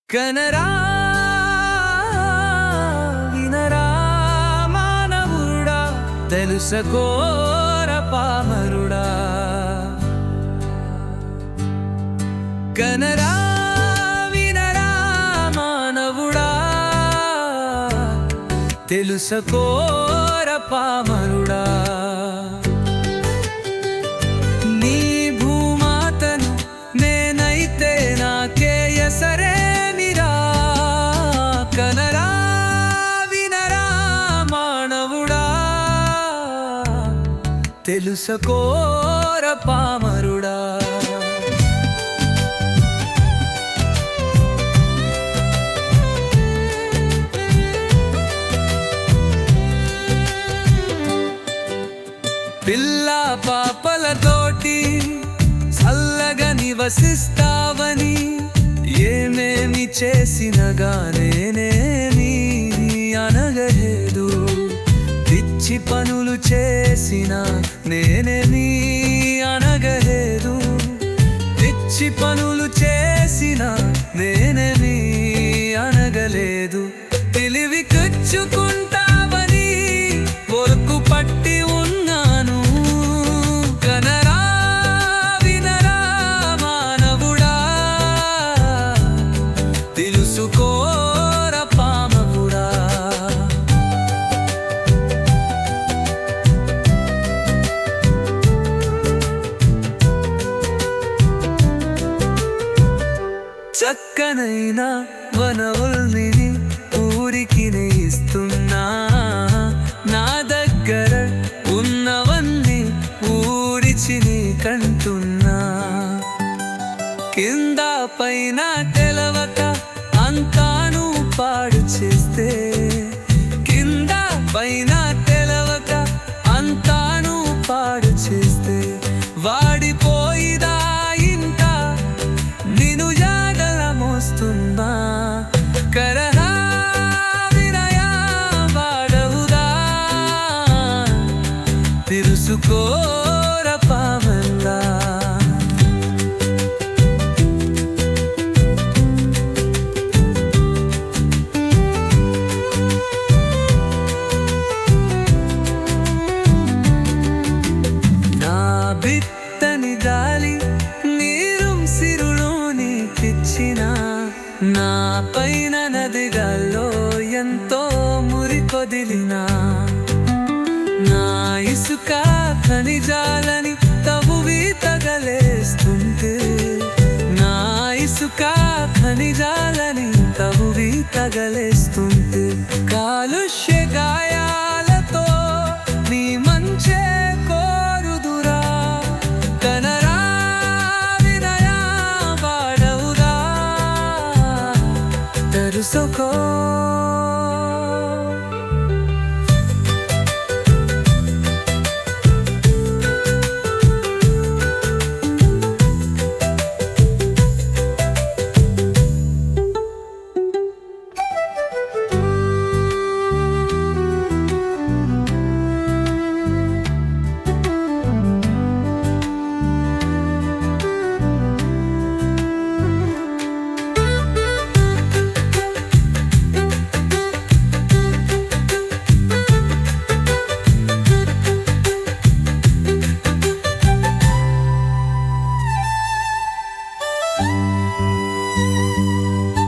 కనరా వినరా మానవుడా తెలుసకోర పామరుడా కనరా వినరా మానవుడా తెలుసకోర పామరుడా నీ భూమాతను నేనైతే నాకే ఎసరేమిరా కనరా వినరా మానవుడా తెలుసకోర పామరుడా పిల్ల పాపలతోటి చల్లగా నివసిస్తావని ఏమేమి చేసిన గానేనేమి అనగలేదు పిచ్చి పనులు చేసిన నేనేమి అనగలేదు పిచ్చి పనులు చేసిన నేనేమి అనగలేదు తెలివి కచ్చుకుంటావని ఒరుకు పట్టి ఉన్నాను కనరా వినరా మానవుడా తెలుసుకోర పామకుడా చక్కనైన వనవుల్ని ఊరికి ఇస్తున్నా నా దగ్గర ఉన్నవన్నీ ఊరిచి కంటున్నా కింద పైన తెలవక అంతాను పాడు చేస్తే కింద పైన తెలవక అంతాను పాడు చేస్తే వాడిపోయిదా ఇంకా నిను జాగల మోస్తున్నా కరహా వినయా వాడవుదా తెలుసుకోర పావల్లా నా బిత్తని గాలి నీరు సిరులు నీకిచ్చిన నా పైన నదిగాల్లో ఎంతో మురికొదిలినా నా ఇసుక ఖనిజాలని తవువి తగలేస్తుంటే నా ఇసుక ఖనిజాలని తవువి తగలేస్తుంటే కాలుష్య గాయాలతో నీ మంచే కోరుదురా కనరా వినయా వాడవురా తెలుసుకో